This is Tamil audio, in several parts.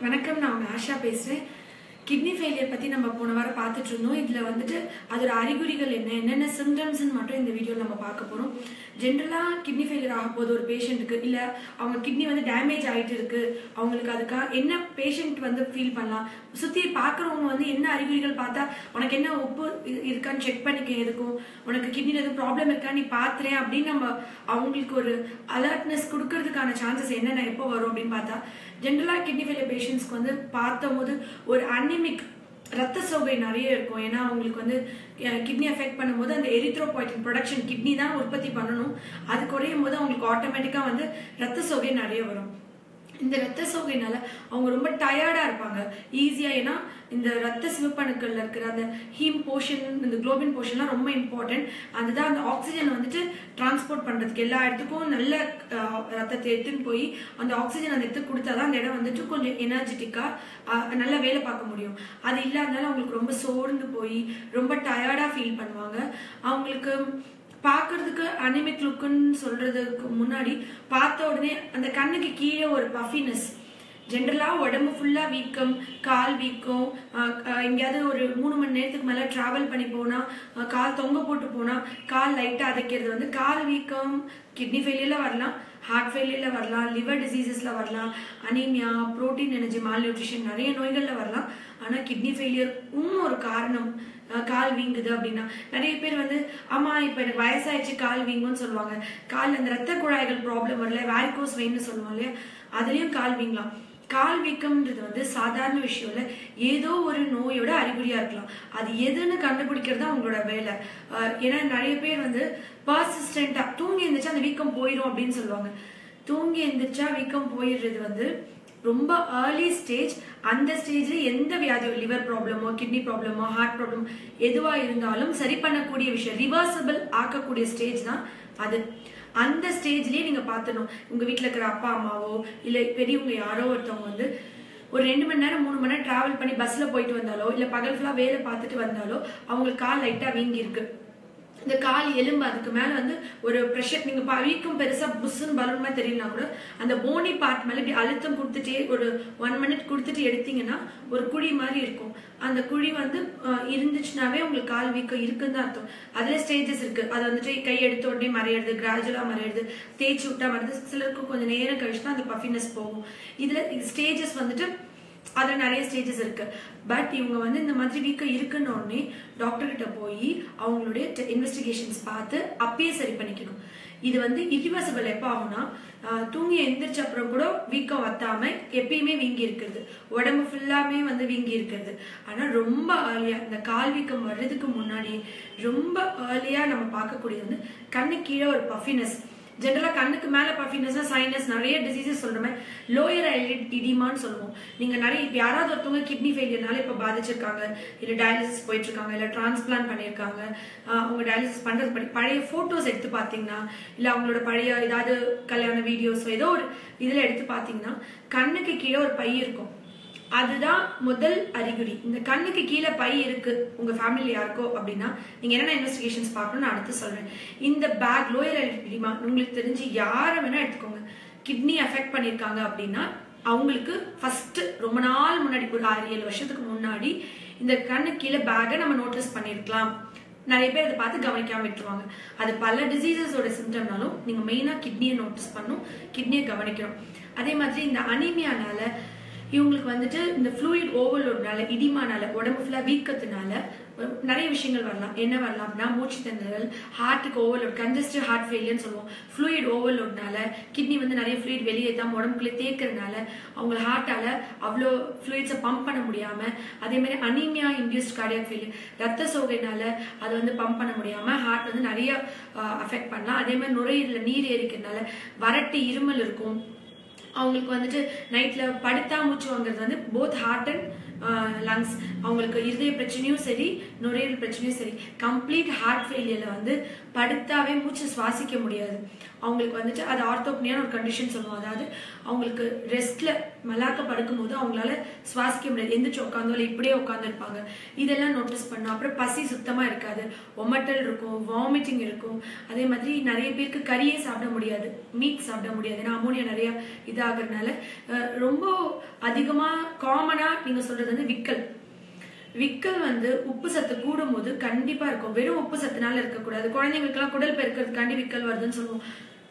வணக்கம் நான் உங்க ஆஷா பேசுறேன் கிட்னி ஃபெயிலியர் பத்தி நம்ம போன வாரம் பார்த்துட்டு இருந்தோம் இதுல வந்துட்டு அதோட அறிகுறிகள் என்ன என்னென்ன சிம்டம்ஸ் மட்டும் இந்த வீடியோல நம்ம பார்க்க போறோம் ஜென்ரலா கிட்னி ஃபெயிலியர் ஆக போது ஒரு பேஷண்ட்டுக்கு இல்ல அவங்க கிட்னி வந்து டேமேஜ் ஆயிட்டு இருக்கு அவங்களுக்கு அதுக்காக என்ன பேஷண்ட் வந்து ஃபீல் பண்ணலாம் சுத்தி பாக்குறவங்க வந்து என்ன அறிகுறிகள் பார்த்தா உனக்கு என்ன உப்பு இ- இருக்கான்னு செக் பண்ணிக்க எதுக்கும் உனக்கு கிட்னில எதுவும் ப்ராப்ளம் இருக்கா நீ பாத்துறேன் அப்படின்னு நம்ம அவங்களுக்கு ஒரு அலர்ட்னஸ் கொடுக்கறதுக்கான சான்சஸ் என்னென்ன எப்போ வரும் அப்படின்னு பார்த்தா ஜென்ரலா கிட்னி ஃபெயிலியர் பேஷண்ட்ஸ்க்கு வந்து பார்த்தபோது ஒரு அனிமிக் ரத்த சோகை நிறைய இருக்கும் ஏன்னா அவங்களுக்கு வந்து கிட்னி அஃபெக்ட் பண்ணும்போது அந்த எரித்ரோபாய்டின் ப்ரொடக்ஷன் கிட்னி தான் உற்பத்தி பண்ணணும் அது குறையும் போது அவங்களுக்கு ஆட்டோமேட்டிக்கா வந்து ரத்த சோகை நிறைய வரும் இந்த ரத்த சோகைனால அவங்க ரொம்ப டயர்டா இருப்பாங்க ஈஸியா ஏன்னா இந்த ரத்த சிவப்பணுக்கள்ல இருக்கிற அந்த ஹீம் போர்ஷன் இந்த குளோபின் போர்ஷன்லாம் ரொம்ப இம்பார்ட்டன்ட் அதுதான் அந்த ஆக்சிஜன் வந்துட்டு டிரான்ஸ்போர்ட் பண்றதுக்கு எல்லா இடத்துக்கும் நல்ல அஹ், ரத்தத்தை எடுத்துன்னு போய் அந்த ஆக்சிஜன் அந்த இடத்துக்கு கொடுத்தாதான் அந்த இடம் வந்துட்டு கொஞ்சம் எனர்ஜெட்டிக்கா நல்லா வேலை பார்க்க முடியும் அது இல்லாதனால அவங்களுக்கு ரொம்ப சோர்ந்து போய் ரொம்ப டயர்டா ஃபீல் பண்ணுவாங்க அவங்களுக்கு பார்க்கிறதுக்கு அனிமிக் லுக்குன்னு சொல்றதுக்கு முன்னாடி பார்த்த உடனே அந்த கண்ணுக்கு கீழே ஒரு பஃபினஸ் ஜென்ரலா உடம்பு ஃபுல்லா வீக்கம் கால் வீக்கம் ஆஹ் ஆஹ் எங்கேயாவது ஒரு மூணு மணி நேரத்துக்கு மேல டிராவல் பண்ணி போனா ஆஹ் கால் தொங்க போட்டு போனா கால் லைட்டா அதைக்கிறது வந்து கால் வீக்கம் கிட்னி ஃபெயிலியர்ல வரலாம் ஹார்ட் ஃபெயிலியர்ல வரலாம் லிவர் டிசீசஸ்ல வரலாம் anaemia protein energy malnutrition நிறைய நோய்கள்ல வரலாம் ஆனா கிட்னி ஃபெயிலியர் இன்னும் ஒரு காரணம் அஹ் கால் வீங்குது அப்படின்னா நிறைய பேர் வந்து ஆமா இப்ப எனக்கு வயசாயிடுச்சு கால் வீங்கும்னு சொல்லுவாங்க கால் அந்த ரத்த குழாய்கள் ப்ராப்ளம் வரல வேரிகோஸ் வெயின்னு சொல்லுவோம் இல்லையா அதுலயும் கால் வீங்கலாம் கால் வீக்கம்ன்றது வந்து சாதாரண விஷயம் இல்ல ஏதோ ஒரு நோயோட அறிகுறியா இருக்கலாம் அது எதுன்னு கண்டுபிடிக்கிறது தான் உங்களோட வேலை அஹ் ஏன்னா நிறைய பேர் வந்து பர்சிஸ்டண்டா தூங்கி எந்திரிச்சா அந்த வீக்கம் போயிடும் அப்படின்னு சொல்லுவாங்க தூங்கி எந்திரிச்சா வீக்கம் போயிடுறது வந்து ரொம்ப ஏர்லி ஸ்டேஜ் அந்த ஸ்டேஜ்ல எந்த வியாதியோ லிவர் ப்ராப்ளமோ கிட்னி ப்ராப்ளமோ ஹார்ட் ப்ராப்ளம் எதுவா இருந்தாலும் சரி பண்ணக்கூடிய விஷயம் ரிவர்சபிள் ஆக்கக்கூடிய ஸ்டேஜ் தான் அது அந்த ஸ்டேஜ்லயே நீங்க பார்த்துடணும் உங்க வீட்ல இருக்கிற அப்பா அம்மாவோ இல்ல பெரியவங்க யாரோ ஒருத்தவங்க வந்து ஒரு ரெண்டு மணி நேரம் மூணு மணி நேரம் டிராவல் பண்ணி பஸ்ல போயிட்டு வந்தாலோ இல்ல பகல் ஃபுல்லா வேலை பார்த்துட்டு வந்தாலோ அவங்களுக்கு கால் லைட்டா வீங்கி இருக்கு இந்த கால் எலும்பு அதுக்கு மேல வந்து ஒரு ப்ரெஷர் நீங்க பா- வீக்கம் பெருசா புஷ்ஷுன்னு பலூன் மாதிரி தெரியலனா கூட அந்த போனி பார்ட் மேல இப்படி அழுத்தம் கொடுத்துட்டே ஒரு ஒன் மினிட் கொடுத்துட்டு எடுத்தீங்கன்னா ஒரு குழி மாதிரி இருக்கும் அந்த குழி வந்து அஹ், இருந்துச்சுனாவே உங்களுக்கு கால் வீக்கம் இருக்குன்னு தான் அர்த்தம் அதுல ஸ்டேஜஸ் இருக்கு அது வந்துட்டு கை எடுத்த உடனே மறையிறது கிராஜுவலா மறையிறது தேய்ச்சி விட்டா மறையுது சிலருக்கு கொஞ்சம் நேரம் கழிச்சு தான் அந்த பஃபினஸ் போகும் இதுல ஸ்டேஜஸ் வந்துட்டு அதுல நிறைய ஸ்டேஜஸ் இருக்கு பட் இவங்க வந்து இந்த மாதிரி வீக்கம் இருக்குன்னு உடனே டாக்டர் கிட்ட போய் அவங்களுடைய இன்வெஸ்டிகேஷன்ஸ் பார்த்து அப்பயே சரி பண்ணிக்கணும் இது வந்து இரிவர்சபிள் எப்போ ஆகும்னா ஆஹ், தூங்கி எந்திரிச்ச அப்புறம் கூட வீக்கம் வத்தாம எப்பயுமே வீங்கி இருக்கிறது உடம்பு ஃபுல்லாமே வந்து வீங்கி இருக்கிறது ஆனா ரொம்ப ஏர்லியா இந்த கால் வீக்கம் வர்றதுக்கு முன்னாடி ரொம்ப ஏர்லியா நம்ம பார்க்கக்கூடியது வந்து கண்ணு கீழே ஒரு பஃபினஸ் ஜென்ரலா கண்ணுக்கு மேல பஃபினஸ்னா சைனஸ் நிறைய டிசீசஸ் சொல்றோமே லோயர் ஐலிட் இடிமான்னு சொல்லுவோம் நீங்க நிறைய இப்ப யாராவது ஒருத்தவங்க கிட்னி ஃபெயிலியர்னால இப்ப பாதிச்சிருக்காங்க இல்ல டயாலிசிஸ் போயிட்டு இருக்காங்க இல்ல டிரான்ஸ்பிளான்ட் பண்ணிருக்காங்க ஆஹ் அவங்க டயாலிசிஸ் பண்றது படி பழைய போட்டோஸ் எடுத்து பாத்தீங்கன்னா இல்ல அவங்களோட பழைய ஏதாவது கல்யாண வீடியோஸ் ஏதோ ஒரு இதுல எடுத்து பாத்தீங்கன்னா கண்ணுக்கு கீழே ஒரு பை இருக்கும் அதுதான் முதல் அறிகுறி இந்த கண்ணுக்கு கீழே பை இருக்கு உங்க ஃபேமிலில யாருக்கோ அப்படின்னா நீங்க என்னென்ன இன்வெஸ்டிகேஷன்ஸ் பார்க்கணும் நான் அடுத்து சொல்றேன் இந்த பேக் லோயர் எரிமா உங்களுக்கு தெரிஞ்சு யாரை வேணா எடுத்துக்கோங்க கிட்னி அஃபெக்ட் பண்ணிருக்காங்க அப்படின்னா அவங்களுக்கு ஃபர்ஸ்ட் ரொம்ப நாள் முன்னாடி ஒரு ஆறு ஏழு வருஷத்துக்கு முன்னாடி இந்த கண்ணுக்கு கீழே பேக்கை நம்ம நோட்டீஸ் பண்ணிருக்கலாம் நிறைய பேர் அதை பார்த்து கவனிக்காம விட்டுருவாங்க அது பல டிசீசஸோட சிம்டம்னாலும் நீங்க மெயினா கிட்னியை நோட்டீஸ் பண்ணும் கிட்னியை கவனிக்கணும் அதே மாதிரி இந்த அனீமியானால இவங்களுக்கு வந்துட்டு இந்த ஃப்ளூயிட் ஓவர்லோட்னால இடிமானால உடம்பு ஃபுல்லா வீக்கத்தினால அஹ், நிறைய விஷயங்கள் வரலாம் என்ன வரலாம் அப்படின்னா மூச்சு திணறல் ஹார்ட்டுக்கு ஓவர்லோட் கன்ஜஸ்டிவ் ஹார்ட் ஃபெயிலியர்னு சொல்லுவோம் ஃப்ளூயிட் ஓவர்லோட்னால கிட்னி வந்து நிறைய ஃப்ளூயிட் வெளியேற்றாம உடம்புக்குள்ளே தேக்கிறதுனால அவங்க ஹார்ட்டால அவ்வளோ ஃப்ளூயிட்ஸை பம்ப் பண்ண முடியாம அதே மாதிரி அனீமியா இன்டியூஸ்ட் கார்டியாக் ஃபெயிலியர் ரத்த சோகைனால அது வந்து பம்ப் பண்ண முடியாம ஹார்ட் வந்து நிறைய அஃபெக்ட் பண்ணலாம் அதே மாதிரி நுரையீரல நீர் ஏறிக்கிறதுனால வறட்டு இருமல் இருக்கும் அவங்களுக்கு வந்துட்டு நைட்ல படுத்தா மூச்சு வாங்குறது வந்து போத் ஹார்ட் அண்ட் லங்ஸ் அவங்களுக்கு இருதய பிரச்சனையும் சரி நுரையீரல் பிரச்சனையும் சரி கம்ப்ளீட் ஹார்ட் ஃபெயிலியர்ல வந்து படுத்தாவே மூச்சு சுவாசிக்க முடியாது அவங்களுக்கு வந்துட்டு அது ஆர்த்தோப்னியான ஒரு கண்டிஷன் சொல்லுவோம் அதாவது அவங்களுக்கு ரெஸ்ட்ல மலாக்க படுக்கும்போது அவங்களால சுவாசிக்க முடியாது எந்திரிச்சு உட்காந்தோ இல்லை இப்படியே உட்காந்துருப்பாங்க இதெல்லாம் நோட்டீஸ் பண்ணோம் அப்புறம் பசி சுத்தமா இருக்காது ஒமட்டல் இருக்கும் வாமிட்டிங் இருக்கும் அதே மாதிரி நிறைய பேருக்கு கறியே சாப்பிட முடியாது மீட் சாப்பிட முடியாது ஏன்னா அமோனியா நிறைய இதாகிறதுனால அஹ், ரொம்ப அதிகமா காமனா நீங்க சொல்றது வந்து விக்கல் விக்கல் வந்து உப்பு சத்து கூடும்போது கண்டிப்பா இருக்கும் வெறும் உப்பு சத்துனால இருக்கக்கூடாது குழந்தைங்களுக்கெல்லாம் குடல் பெருக்கிறதுக்காண்டி விக்கல் வருதுன்னு சொல்லுவோம்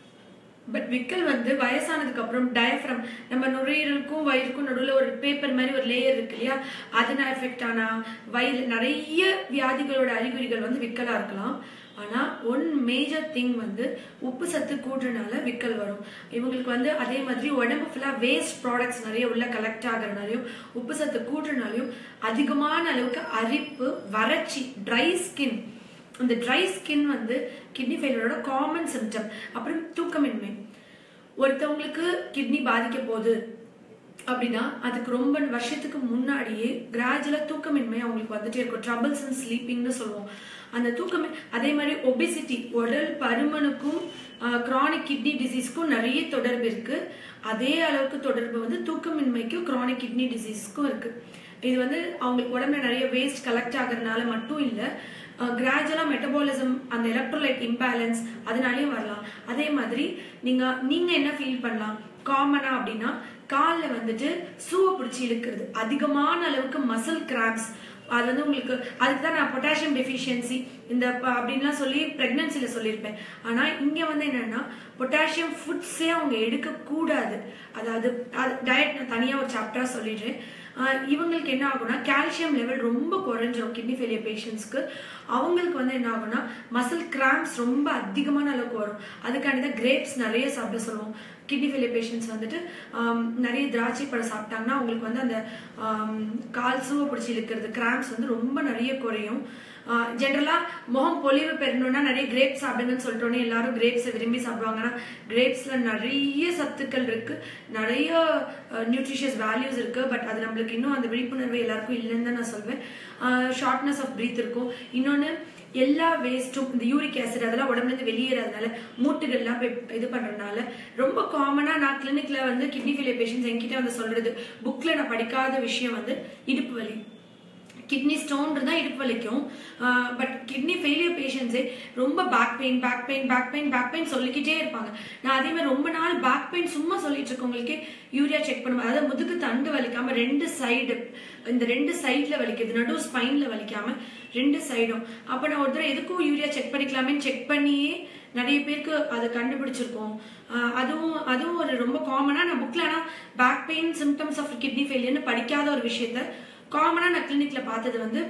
பட் விக்கல் வந்து வயசானதுக்கு அப்புறம் டயஃப்ரம் நம்ம நுரையீரலுக்கும் வயிறுக்கும் நடுவில் ஒரு பேப்பர் மாதிரி ஒரு லேயர் இருக்கு இல்லையா அதனால எஃபெக்ட் ஆனா வயிறு நிறைய வியாதிகளோட அறிகுறிகள் வந்து விக்கலா இருக்கலாம் ஆனா ஒன் மேஜர் திங் வந்து உப்பு சத்து கூடுறனால விக்கல் வரும் இவங்களுக்கு வந்து அதே மாதிரி உடம்பு ஃபுல்லா வேஸ்ட் ப்ராடக்ட்ஸ் நிறைய உள்ள கலெக்ட் ஆகுறதுனாலையும் உப்பு சத்து கூடுறனாலையும் அதிகமான அளவுக்கு அரிப்பு வறட்சி ட்ரை ஸ்கின் இந்த ட்ரை ஸ்கின் வந்து கிட்னி ஃபெயிலியரோட காமன் சிம்டம் அப்புறம் தூக்கமின்மை ஒருத்தவங்களுக்கு கிட்னி பாதிக்க போகுது அப்படின்னா அதுக்கு ரொம்ப வருஷத்துக்கு முன்னாடியே கிராஜுவலா தூக்கமின்மை அவங்களுக்கு வந்துட்டே இருக்கும் ட்ரபிள்ஸ் அண்ட் ஸ்லீப்பிங்னு சொல்லுவோம் அந்த தூக்கமே அதே மாதிரி ஒபிசிட்டி உடல் பருமனுக்கும் கிரானிக் கிட்னி டிசீஸ்க்கும் நிறைய தொடர்பு இருக்கு அதே அளவுக்கு தொடர்பு வந்து தூக்கமின்மைக்கும் கிரானிக் கிட்னி டிசீஸ்க்கும் இருக்கு இது வந்து அவங்களுக்கு உடம்புல நிறைய வேஸ்ட் கலெக்ட் ஆகுறதுனால மட்டும் இல்லை கிராஜுவலா மெட்டபாலிசம் அந்த எலக்ட்ரோலைட் இம்பேலன்ஸ் அதனாலயும் வரலாம் அதே மாதிரி நீங்க நீங்க என்ன ஃபீல் பண்ணலாம் காமனா அப்படின்னா காலில் வந்துட்டு சூவை பிடிச்சி இழுக்கிறது அதிகமான அளவுக்கு மசில் கிராம்ஸ் அது வந்து உங்களுக்கு அதுக்கு தான் நான் பொட்டாசியம் டெஃபிஷியன்சி இந்த ப- அப்படின்லாம் சொல்லி பிரெக்னன்சில சொல்லியிருப்பேன் ஆனா இங்க வந்து என்னன்னா பொட்டாசியம் ஃபுட்ஸே அவங்க எடுக்கக்கூடாது அதாவது டயட் நான் தனியா ஒரு சாப்டரா சொல்லிடுறேன் ஆஹ் இவங்களுக்கு என்ன ஆகும்னா கால்சியம் லெவல் ரொம்ப குறைஞ்சிரும் கிட்னி ஃபெயிலியர் பேஷண்ட்ஸ்க்கு அவங்களுக்கு வந்து என்ன ஆகும்னா மசில் கிராம்ஸ் ரொம்ப அதிகமான அளவுக்கு வரும் அதுக்காண்டி தான் கிரேப்ஸ் நிறைய சாப்பிட சொல்லுவோம் கிட்னி ஃபெயிலியர் பேஷண்ட்ஸ் வந்துட்டு ஆம், நிறைய திராட்சை பழம் சாப்பிட்டாங்கன்னா அவங்களுக்கு வந்து அந்த ஆம், கால் சூவை பிடிச்சி இழுக்கிறது கிராம்ஸ் வந்து ரொம்ப நிறைய குறையும் ஜென்ரலா முகம் பொலிவு பெறணும்னா நிறைய கிரேப்ஸ் சாப்பிடுங்கன்னு சொல்லிட்டோன்னே எல்லாரும் கிரேப்ஸை விரும்பி சாப்பிடுவாங்க ஆனா கிரேப்ஸ்ல நிறைய சத்துக்கள் இருக்கு நிறைய நியூட்ரிஷியஸ் வேல்யூஸ் இருக்கு பட் அது நம்மளுக்கு இன்னும் அந்த விழிப்புணர்வு எல்லாருக்கும் இல்லைன்னு தான் நான் சொல்வேன் ஷார்ட்னஸ் ஆஃப் பிரீத் இருக்கும் இன்னொன்னு எல்லா வேஸ்ட்டும் இந்த யூரிக் ஆசிட் அதெல்லாம் உடம்புல இருந்து வெளியேறதுனால மூட்டுகள்லாம் போய் இது பண்றதுனால ரொம்ப காமனா நான் கிளினிக்ல வந்து கிட்னி ஃபெயிலியர் பேஷண்ட்ஸ் என்கிட்ட வந்து சொல்றது புக்ல நான் படிக்காத விஷயம் வந்து இடுப்பு வலி கிட்னி ஸ்டோன் தான் இடுப்பு வலிக்கும் பட் கிட்னி ஃபெயிலியர் பேஷண்ட்ஸே ரொம்ப back pain back pain back pain back pain சொல்லிக்கிட்டே இருப்பாங்க நான் அதே மாதிரி ரொம்ப நாள் பேக் பெயின் சும்மா சொல்லிட்டு இருக்கவங்களுக்கே யூரியா செக் பண்ணுவோம் அதாவது முதுகு தண்டு வலிக்காம ரெண்டு சைடு இந்த ரெண்டு சைட்ல வலிக்குது நடு ஸ்பைன்ல வலிக்காம ரெண்டு சைடும் அப்ப நான் ஒரு தடவை எதுக்கும் யூரியா செக் பண்ணிக்கலாமேன்னு செக் பண்ணியே நிறைய பேருக்கு அதை கண்டுபிடிச்சிருக்கோம் ஆஹ் அதுவும் அதுவும் ஒரு ரொம்ப காமனா நான் புக்ல ஆனா back pain symptoms of kidney ஃபெயிலியர்னு படிக்காத ஒரு விஷயத்த காமனா நான் கிளினிக்ல பார்த்தது வந்து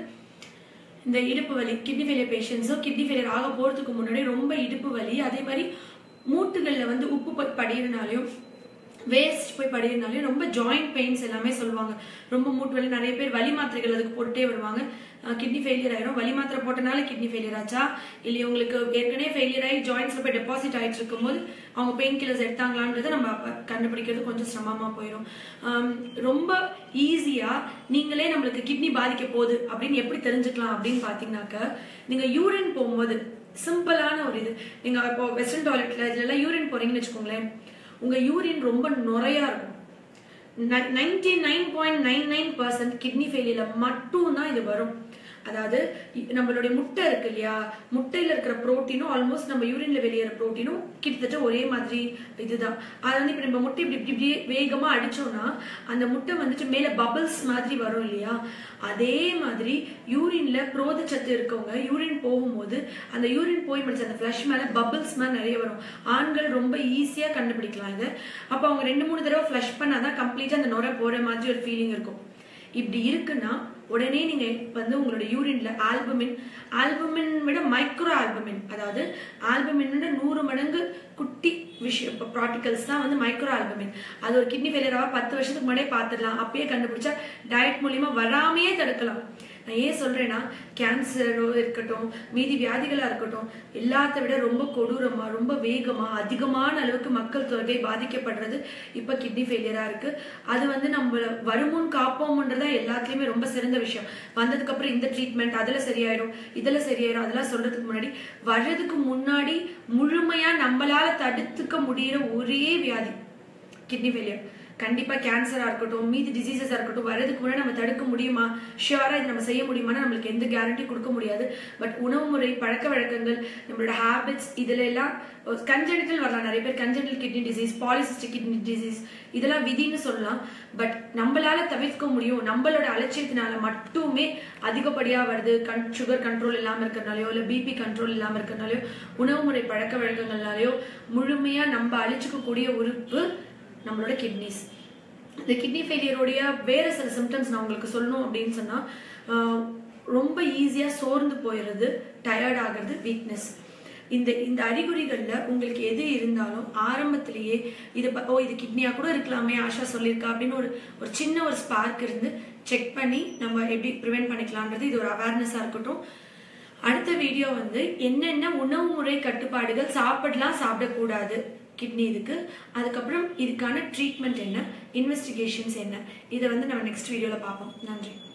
இந்த இடுப்பு வலி கிட்னி ஃபெயிலியர் பேஷண்ட்ஸோ கிட்னி ஃபெயிலியர் ஆக போறதுக்கு முன்னாடி ரொம்ப இடுப்பு வலி அதே மாதிரி மூட்டுகள்ல வந்து உப்பு போய் படிகிறனாலையும் வேஸ்ட் போய் படிக்கிறனாலையும் ரொம்ப ஜாயிண்ட் பெயின்ஸ் எல்லாமே சொல்லுவாங்க ரொம்ப மூட்டு வலி நிறைய பேர் வலி மாத்திரைகள் அதுக்கு போட்டுட்டே வருவாங்க கிட்னி ஃபெயிலியர் ஆயிரும் வலி மாத்திரை போட்டனால கிட்னி ஃபெயிலியர் ஆச்சா இல்லை உங்களுக்கு ஏற்கனவே ஃபெயிலியர் ஆகி ஜாயின்ஸ்ல போய் டெபாசிட் ஆயிட்டு இருக்கும்போது அவங்க பெயின் கில்லர்ஸ் எடுத்தாங்களான்றதை நம்ம அப்ப கண்டுபிடிக்கிறது கொஞ்சம் சிரமமா போயிடும் ஆம், ரொம்ப ஈஸியா நீங்களே நம்மளுக்கு கிட்னி பாதிக்க போகுது அப்படின்னு எப்படி தெரிஞ்சுக்கலாம் அப்படின்னு பாத்தீங்கன்னாக்க நீங்க யூரின் போகும்போது சிம்பிளான ஒரு இது நீங்க இப்போ வெஸ்டர்ன் டாய்லெட்ல இதுல எல்லாம் யூரின் போறீங்கன்னு வச்சுக்கோங்களேன் உங்க யூரின் ரொம்ப நுரையா இருக்கும் ninety nine point nine nine percent kidney ஃபெயிலியர்ல மட்டும் தான் இது வரும் அதாவது இ- நம்மளுடைய முட்டை இருக்கு இல்லையா முட்டையில இருக்கிற புரோட்டீனும் ஆல்மோஸ்ட் நம்ம யூரின்ல வெளியேற புரோட்டீனும் கிட்டத்தட்ட ஒரே மாதிரி இதுதான் அது வந்து இப்ப நம்ம முட்டை இப்படி இப்படி இப்படியே வேகமா அடிச்சோம்னா அந்த முட்டை வந்துட்டு மேல பபிள்ஸ் மாதிரி வரும் இல்லையா அதே மாதிரி யூரின்ல புரோதச்சத்து இருக்கவங்க யூரின் போகும்போது அந்த யூரின் போய் முடிச்ச அந்த ஃப்ளஷ் மேல பபிள்ஸ் மாதிரி நிறைய வரும் ஆண்கள் ரொம்ப ஈஸியா கண்டுபிடிக்கலாம் இதை அப்ப அவங்க ரெண்டு மூணு தடவை ஃப்ளஷ் பண்ணாதான் கம்ப்ளீட்டா அந்த நுரை போற மாதிரி ஒரு ஃபீலிங் இருக்கும் இப்படி இருக்குன்னா உடனே நீங்க வந்து உங்களோட யூரின்ல ஆல்பமின் ஆல்பமின் விட மைக்ரோ ஆல்பமின் அதாவது ஆல்பமின் விட நூறு மடங்கு குட்டி விஷயம் இப்போ ப்ராட்டிகல்ஸ் தான் வந்து மைக்ரோ ஆல்பமின் அது ஒரு கிட்னி ஃபெயிலியராக பத்து வருஷத்துக்கு முன்னாடியே பார்த்துடலாம் அப்பயே கண்டுபிடிச்சா டயட் மூலியமா வராமையே தடுக்கலாம் நான் ஏன் சொல்றேன்னா கேன்சரோ இருக்கட்டும் மீதி வியாதிகளா இருக்கட்டும் எல்லாத்த விட ரொம்ப கொடூரமா ரொம்ப வேகமா அதிகமான அளவுக்கு மக்கள் தொகை பாதிக்கப்படுறது இப்ப கிட்னி ஃபெயிலியரா இருக்கு அது வந்து நம்ம வருமுன் காப்போம்ன்றதா எல்லாத்துலயுமே ரொம்ப சிறந்த விஷயம் வந்ததுக்கு அப்புறம் இந்த ட்ரீட்மெண்ட் அதுல சரியாயிடும் இதுல சரியாயிடும் அதெல்லாம் சொல்றதுக்கு முன்னாடி வர்றதுக்கு முன்னாடி முழுமையா நம்மளால தடுத்துக்க முடியிற ஒரே வியாதி கிட்னி ஃபெயிலியர் கண்டிப்பா கேன்சரா இருக்கட்டும் மீதி டிசீசஸா இருக்கட்டும் வரதுக்கு முன்னாடி நம்ம தடுக்க முடியுமா ஷியரா இது நம்ம செய்ய முடியுமான்னு நம்மளுக்கு எந்த கேரண்டி கொடுக்க முடியாது பட் உணவு முறை பழக்க வழக்கங்கள் நம்மளோட ஹேபிட்ஸ் இதுல எல்லாம் கஞ்சனிட்டல் வரலாம் நிறைய பேர் congenital kidney disease polycystic kidney disease இதெல்லாம் விதின்னு சொல்லலாம் பட் நம்மளால தவிர்க்க முடியும் நம்மளோட அலட்சியத்தினால மட்டுமே அதிகப்படியா வருது கண் சுகர் கண்ட்ரோல் இல்லாம இருக்கிறனாலயோ இல்ல பிபி கண்ட்ரோல் இல்லாம இருக்கிறனாலயோ உணவு முறை பழக்க வழக்கங்கள்னாலயோ முழுமையா நம்ம அழிச்சுக்கக்கூடிய உறுப்பு நம்மளோட கிட்னிஸ் இந்த கிட்னி ஃபெயிலியருடைய வேற சில சிம்டம்ஸ் நான் உங்களுக்கு சொல்லணும் அப்படின்னு சொன்னா ஆஹ், ரொம்ப ஈஸியா சோர்ந்து போயிடுறது டயர்ட் ஆகிறது வீக்னஸ் இந்த இந்த அறிகுறிகள்ல உங்களுக்கு எது இருந்தாலும் ஆரம்பத்திலேயே இது ப- ஓ இது கிட்னியா கூட இருக்கலாமே ஆஷா சொல்லியிருக்கா அப்படின்னு ஒரு ஒரு சின்ன ஒரு ஸ்பார்க் இருந்து செக் பண்ணி நம்ம எப்படி ப்ரிவென்ட் பண்ணிக்கலான்றது இது ஒரு அவேர்னஸா இருக்கட்டும் அடுத்த வீடியோ வந்து என்னென்ன உணவு முறை கட்டுப்பாடுகள் சாப்பிடலாம் சாப்பிடக்கூடாது கிட்னி இதுக்கு அதுக்கப்புறம் இதுக்கான ட்ரீட்மெண்ட் என்ன இன்வெஸ்டிகேஷன்ஸ் என்ன இதை வந்து நம்ம நெக்ஸ்ட் வீடியோவில் பார்ப்போம் நன்றி